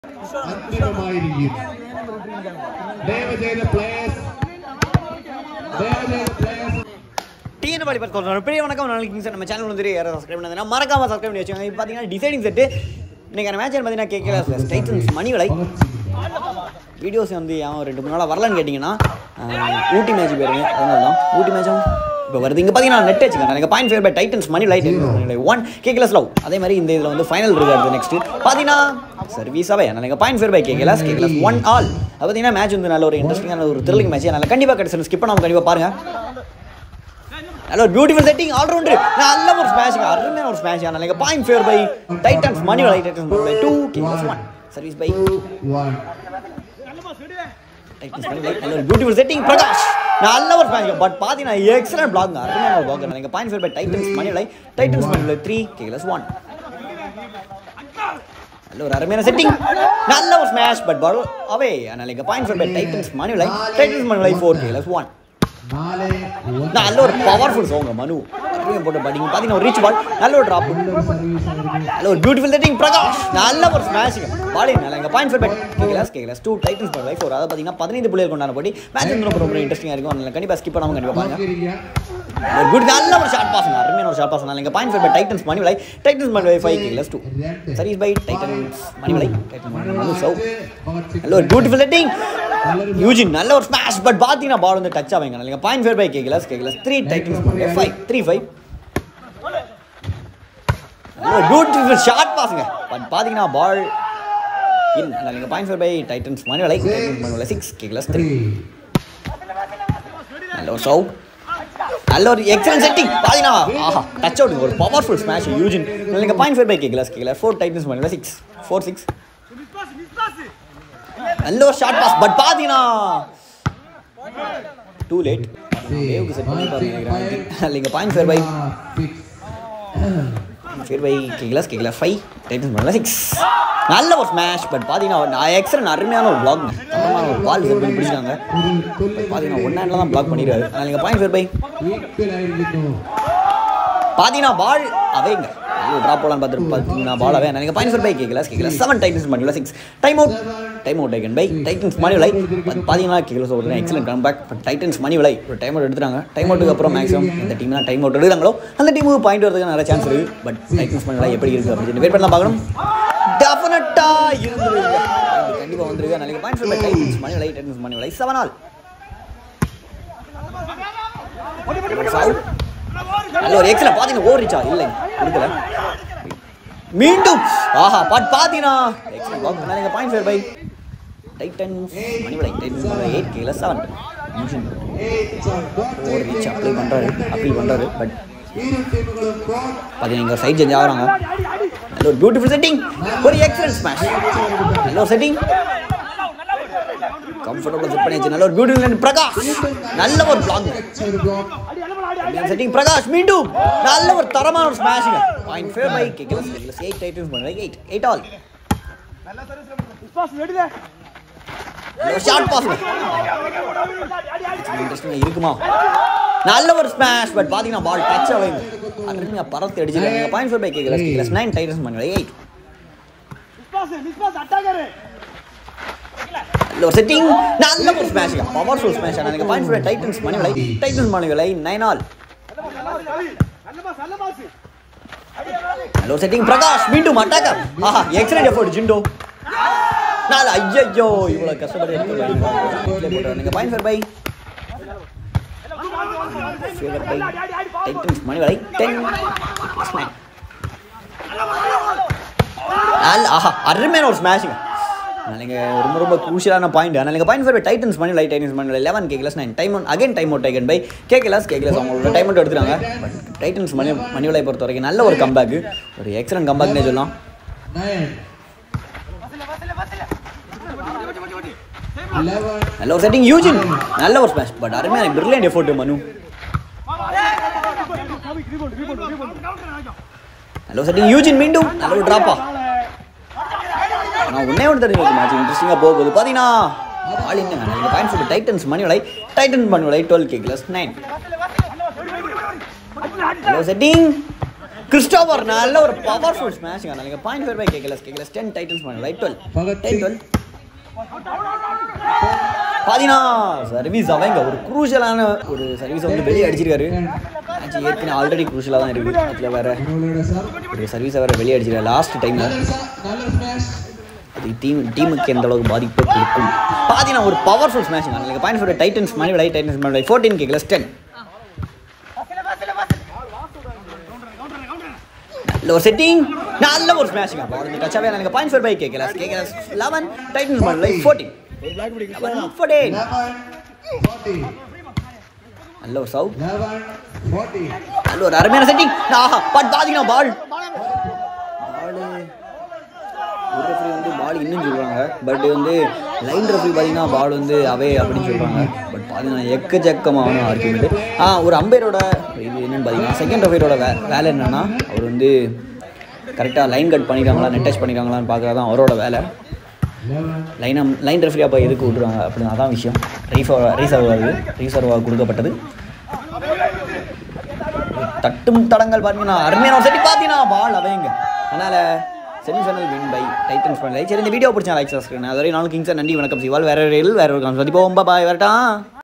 അന്തിമമായിരിക്കും ദയവ് ചെയ്ത് പ്ലേയേഴ്സ് ദയവ് ചെയ്ത് പ്ലേയേഴ്സ് டிஎன் பாடி பார்த்து சொல்கிறோம் பெரிய வணக்கம் நாளைக்கு சார் நம்ம சேனல் வந்து யாரும் சப்ஸ்கிரைப் பண்ணதுன்னா மறக்காம சப்ஸ்கிரைப் பண்ணி வச்சுக்கோங்க இப்போ பார்த்தீங்கன்னா டிசைடிங் செட்டு இன்னைக்கான மேட்ச் பார்த்தீங்கன்னா கேட்கல டைட்டன்ஸ் மணி விலை வீடியோஸ் வந்து ஏன் ரெண்டு மூணு நாளாக வரலன்னு கேட்டிங்கன்னா ஆஹ், ஊட்டி மேட்ச் போயிருங்க அதனால தான் ஊட்டி மேட்சும் இப்போ வருது இங்கே பார்த்தீங்கன்னா நெட் வச்சுக்கோங்க எனக்கு point for by Titans Manivilai one Kakkalas love அதே மாதிரி இந்த இதில் வந்து ஃபைனல் இருக்கு அடுத்து நெக்ஸ்ட் பார்த்தீங்கன்னா சர்வீஸாகவே எனக்கு point for by Kakkalas Kakkalas one all அது பார்த்தீங்கன்னா மேட்ச் வந்து நல்ல ஒரு இன்ட்ரெஸ்டிங்கான ஒரு த்ரில்லிங் மேட்ச் அதனால் கண்டிப்பாக கிடைச்சு ஸ்கிப் பண்ணாமல் கண்டிப்பாக பாருங்கள் நல்ல ஒரு பியூட்டிஃபுல் செட்டிங் ஆல்ரவுண்டர் நல்ல ஒரு ஸ்மாஷிங் அருமையான ஒரு ஸ்மாஷ் ஆனால் point for by Titans Manivilai Titans by two Kakkalas one service by one Titans பண்ணி லைட் நல்ல ஒரு பியூட்டிஃபுல் செட்டிங் பிரகாஷ் நல்ல ஒரு ஸ்மாஷ் பட் பார்த்தீங்கன்னா எக்ஸலன்ட் பிளாக் அருமையான ஒரு பிளாக் நீங்கள் point for by Titans Manivilai Titans Manivilai three Kakkalas one நல்ல ஒரு அருமையான செட்டிங் நல்ல ஒரு ஸ்மாஷ் பட் பால் அவே அதனால் இங்கே point for by Titans Manivilai Titans Manivilai four Kakkalas one നാല് ഒന്ന് நல்ல ஒரு பவர்ஃபுல் சோங்க மனு அருமையாக போட்டு பாட்டிங்க பார்த்தீங்கன்னா ஒரு ரீச் பால் நல்ல ஒரு ட்ராப் നല്ലൊരു സർവീസ് ആയിരിക്കും நல்ல ஒரு பியூட்டிஃபுல் செட்டிங் பிரகாஷ் நல்ல ஒரு ஸ்மாஷிங் பாடி நல்ல எங்க பாயிண்ட் ஃபோர் பெட் கேக்கலாஸ் கேக்கலாஸ் டூ டைட்டன்ஸ் பர் லைஃப் ஒரு அதாவது பார்த்தீங்கன்னா பதினைந்து புள்ளிகள் கொண்டாட போட்டி மேட்ச் வந்து ரொம்ப ரொம்ப இன்ட்ரெஸ்டிங்காக இருக்கும் அதனால கண்டிப்பாக ஸ்கிப் பண்ணாமல் கண்டிப்பாக பாருங்க നോക്കിയിരിക്കുക ஒரு குட் நல்ல ஒரு ஷார்ட் பாஸ் அருமையான ஒரு ஷார்ட் பாஸ் நல்ல எங்க பாயிண்ட் ஃபோர் பெட் டைட்டன்ஸ் மணி விலை டைட்டன்ஸ் மணி விலை ஃபைவ் கேக்கலாஸ் டூ சரி by Titans money Manivilai Titans மணி விலை சௌ நல்ல ஒரு பியூட்டிஃபுல் செட்டிங் யூஜின் நல்ல ஒரு ஸ்மாஷ் பட் பார்த்தீங்கன்னா பால் வந்து டச் ஆவீங்க நல்ல point for by Kakkalas Kakkalas three Titans money Manivilai five three five beautiful short பாஸுங்க பட் பார்த்தீங்கன்னா பால் இன் நீங்கள் point for by Titans money Manivilai Titans money Manivilai six கேக்கலாஸ் three நல்ல ஒரு சவு நல்ல ஒரு எக்ஸலன்ட் செட்டிங் பார்த்தீங்கன்னா ஆஹா டச் அவுட் ஒரு பவர்ஃபுல் ஸ்மாஷ் யூஜின் நீங்கள் point for by Kakkalas Kakkalas four Titans money Manivilai six four six நல்ல ஒரு ஷார்ட் பாஸ் பட் பார்த்தீங்கன்னா டூ லேட் வேவுக்கு செட் பண்ணி பாருங்க நீங்கள் point for by for by Kakkalas Kakkalas five Titans பண்ணல சிக்ஸ் நல்ல ஒரு ஸ்மாஷ் பட் பார்த்தீங்கன்னா எக்ஸலன் அருமையான ஒரு பிளாக் தரமான ஒரு பால் செட் பண்ணி பிடிச்சாங்க பார்த்தீங்கன்னா ஒன் ஹேண்டில் தான் பிளாக் பண்ணிடுறாரு அதனால் நீங்கள் பாயிண்ட் ஃபேர் பை ഈക്വലായിരിക്കുന്നു பார்த்தீங்கன்னா பால் அவைங்க ஐயோ ட்ராப் போலான்னு பார்த்துட்டு பார்த்தீங்கன்னா பால் அவே நீங்கள் பாயிண்ட் ஃபோர் பை கேட்கல கேட்கல செவன் டைட்டன்ஸ் மணியில் six time out time out taken by Titans மணி விலை பார்த்தீங்கன்னா கேட்கல சொல்கிறேன் excellent come back but Titans மணி விலை ஒரு டைம் அவுட் எடுத்துறாங்க டைம் அவுட்டுக்கு அப்புறம் மேக்ஸிமம் இந்த டீம்லாம் டைம் அவுட் எடுக்கிறாங்களோ அந்த டீமுக்கு பாயிண்ட் வரதுக்கு நிறைய சான்ஸ் இருக்குது பட் டைட்டன்ஸ் மணி விலை எப்படி இருக்குது அப்படின்னு வெயிட் பண்ணலாம் பார்க்கணும் டெஃபினட்டாக இருந்துருங்க கண்டிப்பாக வந்துருங்க நாளைக்கு point for by Titans money Manivilai Titans மணி விலை செவன் ஆல் நல்ல ஒரு எக்ஸல பாத்தீங்கன்னா ஓடிச்சா இல்லை கொடுக்கல மீண்டும் ஆஹா பாட் பாத்தீங்கன்னா எக்ஸலன்ட் பால் நீங்க point for by Titans money Manivilai Titans Manivilai eight கேல செவன் ஓவர் ரீச் அப்ளை பண்றாரு அப்பீல் பண்றாரு பட் ഇരു ടീമുകളും ഗോൾ பாத்தீங்கன்னா இங்க சைட் சேஞ்ச் ஆகுறாங்க நல்ல ஒரு பியூட்டிஃபுல் செட்டிங் ஒரு எக்ஸலன்ட் ஸ்மாஷ் நல்ல ஒரு செட்டிங் கம்ஃபர்டபுள் செட் பண்ணியாச்சு நல்ல ஒரு பியூட்டிஃபுல் பிரகாஷ் நல்ல ஒரு பிளாக் ഒരു ബ്ലോക്ക് செட்டிங் பிரகாஷ் மீண்டும் நல்ல ஒரு தரமான ஒரு smashing point for by Kakkalas Kakkalas eight Titans பண்ண eight eight all short pass interesting இருக்குமா நல்ல ஒரு ஸ்மாஷ் பட் பாத்தீங்கன்னா பால் டச் ஆகுங்க அருமையா பறத்து அடிச்சிருக்காங்க point for by Kakkalas Kakkalas nine Titans பண்ண எயிட் நல்ல ஒரு செட்டிங் நல்ல ஒரு ஸ்மாஷ் பவர்ஃபுல் ஸ்மாஷ் ஆனால் point for Titans money Manivilai Titans money Manivilai nine all hello setting Prakash மீண்டும் அட்டாக்கர் ஆஹா எக்ஸலென்ட் எஃபோர்ட் ஜிண்டோ நாலு ஐயோ இவ்வளோ கஷ்டப்பட்டு எடுத்து நீங்கள் point for by favour by Titans Manivilai வரை டென் நல்ல ஆஹா அருமையான ஒரு ஸ்மாஷிங் நீங்கள் ரொம்ப ரொம்ப குரூஷியலான பாயிண்ட் ஆனால் நீங்கள் point for by Titans Manivilai Titans Manivilai eleven Kakkalas nine time one again time out taken by Kakkalas Kakkalas அவங்களோட டைம் அவுட் எடுத்துறாங்க பட் டைட்டன்ஸ் மணி மணிவலை பொறுத்த வரைக்கும் நல்ல ஒரு கம்பேக் ஒரு எக்ஸலன்ட் கம்பேக்னே சொல்லலாம் നയൻ ലെവൻ நல்ல ஒரு செட்டிங் யூஜின் நல்ல ஒரு ஸ்மாஷ் பட் அருமையான பிரில்லியன்ட் எஃபோர்ட் மனு நல்ல செட்டிங் யூஜின் மீண்டும் நல்ல ஒரு ட்ராப்பா ஆனால் ஒன்னே ஒன்று தெரிஞ்சு மேட்ச் இன்ட்ரெஸ்டிங்காக போக போகுது பார்த்தீங்கன்னா ஆல் இன்னும் நீங்கள் point for Titans money Manivilai Titans money Manivilai twelve கே கிளாஸ் நைன் ஹலோ செட்டிங் கிறிஸ்டோபர் நல்ல ஒரு பவர்ஃபுல் ஸ்மாஷிங் நாளைக்கு point five by Kakkalas Kakkalas ten Titans பண்ண ரைட் டுவெல் பகத் டைட் சிங் டுவெல் பாத்தீங்கன்னா சர்வீஸ் அவங்க ஒரு குரூஷலான ஒரு சர்வீஸ் வந்து வெளியே அடிச்சிருக்காரு மேட்ச் ஏற்கனவே ஆல்ரெடி குரூஷலாக தான் இருக்குது அதில் வேற அவங்களோட சார் ஒரு சர்வீஸை வேற வெளியே அடிச்சிருக்காரு லாஸ்ட் டைமில் நல்ல சார் நல்ல ஸ்மாஷ் அது டீம் டீமுக்கு எந்த அளவுக்கு பாதிப்பு கொடுக்கும் பார்த்தீங்கன்னா ஒரு பவர்ஃபுல் ஸ்மாஷ் நீங்கள் point for Titans money Manivilai Titans மணி விலை ஃபோர்டீன் கேட்கல டென் நல்ல ஒரு செட்டிங் நல்ல ஒரு ஸ்மாஷிங் பால் வந்து டச்சாவே எனக்கு பாயிண்ட் ஃபோர் பை கேட்கல கேட்கல லெவன் டைட்டன்ஸ் மணி விலை ஃபோர்டீன் ஃபோர்டீன் லெவன் ஃபார்ட்டி நல்ல ஒரு சவுட் லெவன் ஃபார்ட்டி நல்ல ஒரு அருமையான செட்டிங் ஆஹா பட் பாத்தீங்கன்னா பால் ஒரு ரெஃப்ரி வந்து பால் இன்னும் சொல்கிறாங்க பட் வந்து லைன் ரெஃப்ரி பார்த்தீங்கன்னா பால் வந்து அவே அப்படின்னு சொல்கிறாங்க பட் பார்த்தீங்கன்னா எக்கச்சக்கமான ஆர்குமெண்ட் ஆ ஒரு அம்பையரோட இது என்னன்னு பார்த்தீங்கன்னா செகண்ட் ரெஃப்ரியோட வே வேலை என்னன்னா அவர் வந்து கரெக்டாக லைன் கட் பண்ணிருக்காங்களா நெட் டச் பண்ணிருக்காங்களான்னு பார்க்குறது தான் அவரோட வேலை லெவன் லைனை லைன் ரெஃப்ரி அப்போ எதுக்கு விட்ருவாங்க அப்படின்னு அதான் விஷயம் ரீஃபர் ரீசர்வ் ஆகுது ரீசர்வாக கொடுக்கப்பட்டது தட்டும் தடங்கள் பார்த்தீங்கன்னா அருமையான ஒரு செட்டி பார்த்தீங்கன்னா பால் அவைங்க அதனால் செமிஃபைனல் வின் பை டைட்டன்ஸ் பண்ணலை சரி இந்த வீடியோ பிடிச்சா லைக் சப்ஸ்கிரைப் அதுவரை நாலு கிங்ஸ் நன்றி வணக்கம் சிவால் வேற ரயில் வேற ஒரு கான்ஸ் சந்திப்போம் பாய் வரட்டா